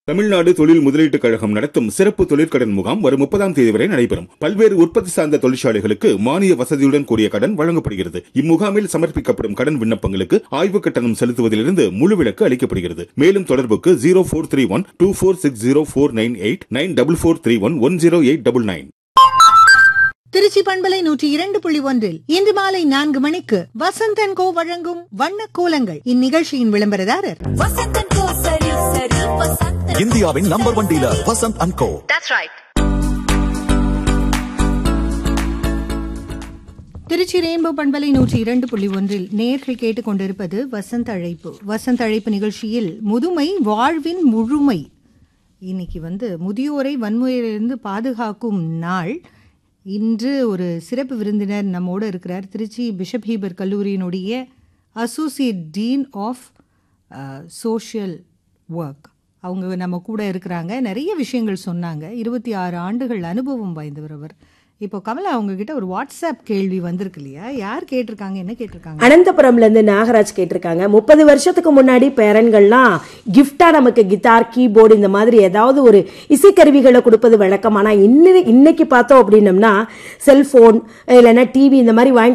தமிழ்நாடு தொழில் முதலீட்டுக் கழகம் நடத்தும் சிறப்பு தொழிற்கடன் முகாம் வரும் முப்பதாம் தேதி வரை நடைபெறும் பல்வேறு உற்பத்தி சார்ந்த தொழிற்சாலைகளுக்கு மானிய வசதியுடன் கூடிய கடன் வழங்கப்படுகிறது இம்முகாமில் சமர்ப்பிக்கப்படும் கடன் விண்ணப்பங்களுக்கு ஆய்வு கட்டணம் செலுத்துவதிலிருந்து முழு விலக்கு அளிக்கப்படுகிறது மேலும் தொடர்புக்கு zero four three one two four six zero four nine eight nine double four three one one zero eight double nine Trichy பண்பலை நூற்றி இரண்டு புள்ளி ஒன்றில் இன்று மாலை நான்கு மணிக்கு வசந்தன் கோ வழங்கும் வண்ண கோலங்கள் இந்நிகழ்ச்சியின் விளம்பரதாரர் வசந்தன் கோ சரி சரி வசந்தன் இந்தியாவின் number one dealer Vasanth and co Trichy rainbow பண்பலை நூற்றி இரண்டு புள்ளி ஒன்றில் நேர்கள் கேட்டுக்கொண்டிருப்பது வசந்த அழைப்பு வசந்த அழைப்பு நிகழ்ச்சியில் முதுமை வாழ்வின் முழுமை இன்னைக்கு வந்து முதியோரை வன்முறையிலிருந்து பாதுகாக்கும் நாள் இன்று ஒரு சிறப்பு விருந்தினர் நம்மோடு இருக்கிறார் திருச்சி பிஷப் ஹீபர் கல்லூரியினுடைய associate dean of social work அவங்க நம்ம கூட இருக்கிறாங்க நிறைய விஷயங்கள் சொன்னாங்க இருபத்தி ஆறு ஆண்டுகள் அனுபவம் வாய்ந்தவர் அவர் இப்போ கமலா அவங்க கிட்ட ஒரு வாட்ஸ்அப் கேள்வி வந்திருக்கு இல்லையா யார் கேட்டிருக்காங்க என்ன கேட்டிருக்காங்க அனந்தபுரம்ல இருந்து நாகராஜ் கேட்டிருக்காங்க முப்பது வருஷத்துக்கு முன்னாடி பேரன்கள்லாம் கிஃப்டா நமக்கு கிட்டார் கீபோர்டு இந்த மாதிரி ஏதாவது ஒரு இசைக்கருவிகளை கொடுப்பது வழக்கம் ஆனா இன்னி இன்னைக்கு பார்த்தோம் அப்படின்னம்னா செல்போன் இல்லைன்னா டிவி இந்த மாதிரி வாங்கி